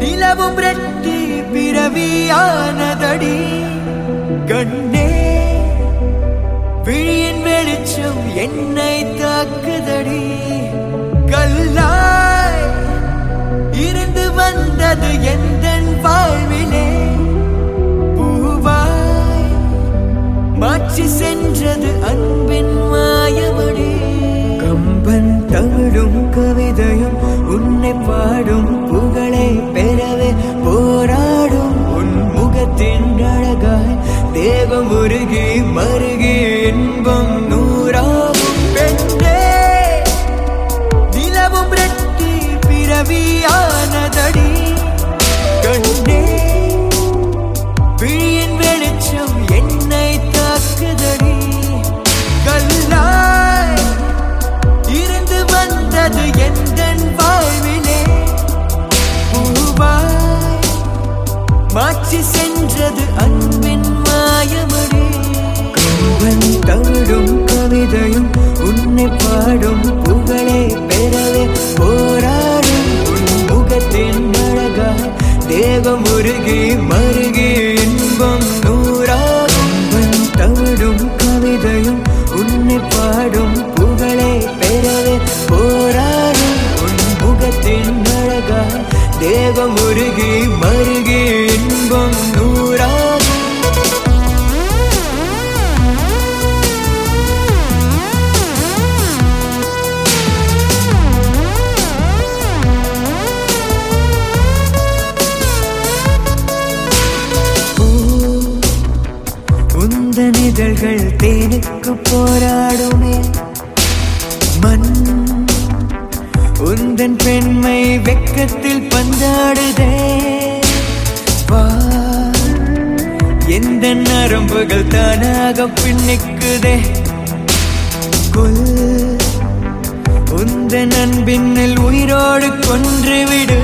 நிலவும் ரெட்டி பிறவியானதடி கண்ணே விழியின் வெளிச்சம் என்னை தாக்குதடி கல்லாய் இருந்து வந்தது எந்த வாழ்விலே பூவாய் மாற்றி சென்றது அன்பின் மாயமடி கம்பன் தமிழும் கவிதையும் உன்னை பாடும் புகழை பெறவே போராடும் உன் முகத்தின் அழகாய் தேவம் உருகி மருகி இன்பம் நூறாகும் பெண்ணே நிலவும் ரெட்டி பிறவியானதடி கண்ணே விழியின் வெளிச்சம் என்னை தாக்குதடி கல்லாய் இருந்து வந்தது எந்த வாழ்விலே பூவாய் மாற்றி சென்றது அன்பின் மாயமடி கம்பன் தமிழும் கவிதையும் உன்னை பாடும் புகழை பெறவே போராடும் உன் முகத்தின் அழகாய் தேவம் உருகி மருகி இன்பம் நூறாகும் கம்பன் தமிழும் கவிதையும் உன்னை பாடும் புகழை பெறவே போராடும் உன் முகத்தின் அழகாய் தேவம் உருகி மருகி இன்பம் நூறாகும் உந்தன் இதழ்கள் தேனுக்கு போராடுமே மண் உந்தன் பெண்மை வெக்கத்தில் பந்தாடுதே வா எந்த நரம்புகள் தானாக பின்னிக்குதே கொல் உந்தன் அன்பின்னில் உயிரோடு கொன்றுவிடு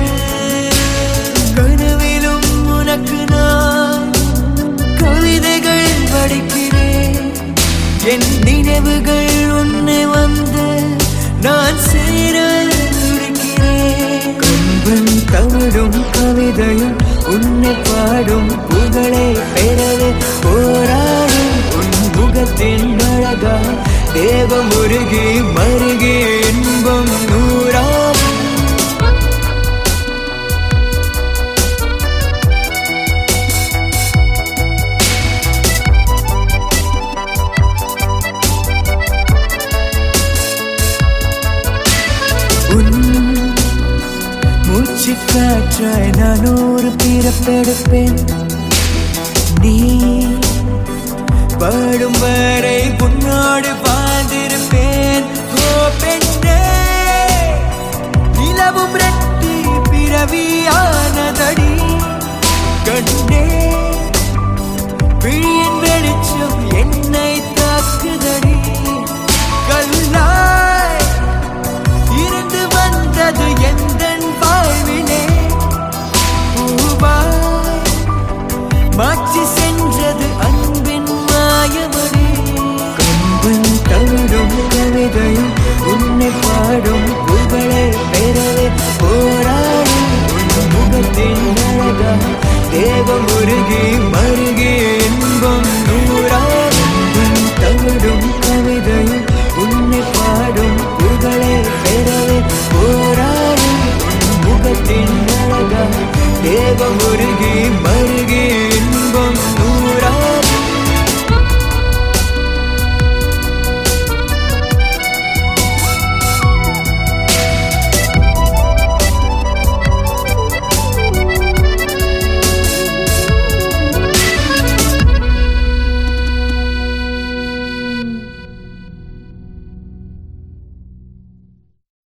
கனவிலும் உனக்கு நான் கவிதைகள் படிக்கிறேன் என் நினைவுகள் உன்னை வந்து நான் சேர துடிக்கிறேன் கம்பன் தமிழும் கவிதையும் உன்னை பாடும் புகழை பெறவே போராடும் உன் முகத்தின் அழகா தேவம் உருகி மருகி இன்பம் நூறாகும் உன் மூச்சு காற்றாய் நான் ஒரு பிறப்பெடுப்பேன் நீ பாடும் வரை உன்னோடு வாழ்ந்திருப்பேன் ஓ பெண்ணே நிலவும் ரெட்டி பிறவியானதடி கண்ணே விழியின் வெளிச்சம் என்னை தாக்குதடி கல்லாய் இருந்து வந்தது எந்த வாழ்விலே பூவாய் மாற்றி சென்றது அன்பின் மாயமடி கம்பன் தமிழும் கவிதையும் உன்னை பாடும் புகழை பெறவே போராடும் உன் முகத்தின் அழகா தேவம் உருகி மருகி